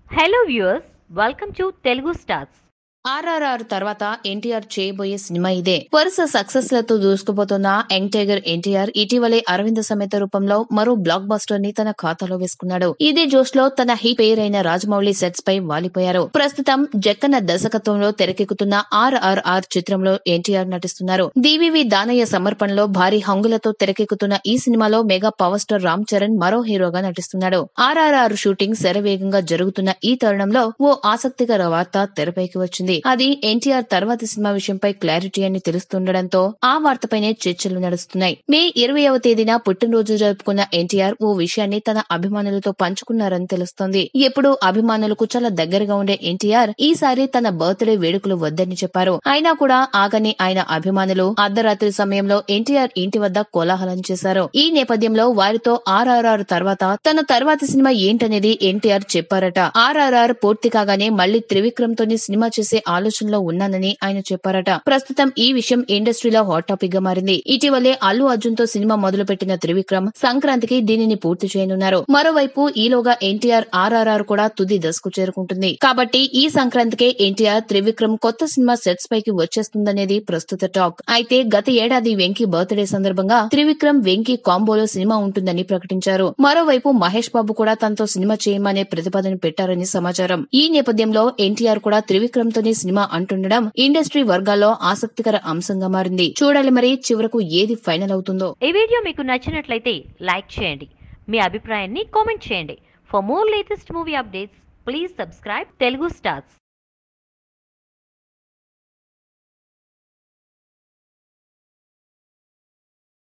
hello viewers welcome to Telugu stars RRR తర్వాత ఎన్టీఆర్ చేయబోయే cinema ఇదే వరుస సక్సెస్ లతో దూసుకుపోతున్న యంగ్ టైగర్ ఎన్టీఆర్ ఇటీవలే అరవింద సమేత రూపంలో మరో బ్లాక్ బస్టర్ ని తన ఖాతాలో వేసుకున్నాడు ఇదే జోష్ లో తన హిట్ పేరైన రాజమౌళి సెట్స్ పై వాలిపోయారు ప్రస్తుతం జక్కన్న దర్శకత్వంలో తెరకెక్కుతున్న ఆర్ఆర్ఆర్ చిత్రంలో ఎన్టీఆర్ నటిస్తున్నారు డివివి దానయ్య సమర్పణలో భారీ హంగులతో తెరకెక్కుతున్న ఈ సినిమాలో mega power star Ram Charan మరో హీరోగా నటిస్తున్నాడు ఆర్ఆర్ఆర్ షూటింగ్ శరవేగంగా జరుగుతున్న ఈ తరుణంలో ఓ ఆసక్తికర వార్త తెరపైకి వచ్చింది అది ఎన్టీఆర్ తర్వాతి సినిమా విషయంపై క్లారిటీ అని తెలుస్తుండటంతో ఆ వార్తపైనే చర్చలు నడుస్తున్నాయి మే ఇరవైవ తేదీన పుట్టినరోజు జరుపుకున్న ఎన్టీఆర్ ఓ విషయాన్ని తన అభిమానులతో పంచుకున్నారని తెలుస్తోంది ఎప్పుడు అభిమానులకు చాలా దగ్గరగా ఉండే ఎన్టీఆర్ ఈసారి తన బర్త్డే వేడుకలు వద్దని చెప్పారు అయినా కూడా ఆగని ఆయన అభిమానులు అర్ధరాత్రి సమయంలో ఎన్టీఆర్ ఇంటి వద్ద కోలాహలం చేశారు ఈ నేపథ్యంలో వారితో ఆర్ఆర్ఆర్ తర్వాత తన తర్వాతి సినిమా ఏంటనేది ఎన్టీఆర్ చెప్పారట ఆర్ఆర్ఆర్ పూర్తి కాగానే మళ్లీ త్రివిక్రమ్ తోని సినిమా చేసే ఆలోచనలో ఉన్నానని ఆయన చెప్పారట ప్రస్తుతం ఈ విషయం ఇండస్ట్రీలో హాట్ టాపిక్ గా మారింది ఇటీవలే అల్లు అర్జున్ తో సినిమా మొదలుపెట్టిన త్రివిక్రమ్ సంక్రాంతికి దీనిని పూర్తి చేయనున్నారు మరోవైపు ఈలోగా ఎన్టీఆర్ ఆర్ఆర్ఆర్ కూడా తుది దశకు చేరుకుంటుంది కాబట్టి ఈ సంక్రాంతికే ఎన్టీఆర్ త్రివిక్రమ్ కొత్త సినిమా సెట్స్ పైకి వచ్చేస్తుందనేది ప్రస్తుత టాక్ అయితే గత ఏడాది వెంకీ బర్త్డే సందర్భంగా త్రివిక్రమ్ వెంకీ కాంబోలో సినిమా ఉంటుందని ప్రకటించారు మరోవైపు మహేష్ బాబు కూడా తనతో సినిమా చేయమనే ప్రతిపాదన పెట్టారని సమాచారం ఈ నేపథ్యంలో ఎన్టీఆర్ కూడా త్రివిక్రమ్ తోనే సినిమా అంటుండడం ఇండస్ట్రీ వర్గాల్లో ఆసక్తికర అంశంగా మారింది చూడాలి మరి చివరకు ఏది ఫైనల్ అవుతుందో ఈ వీడియో మీకు నచ్చినట్లయితే లైక్ చేయండి మీ అభిప్రాయాన్ని కామెంట్ చేయండి for more latest movie updates please subscribe Telugu stars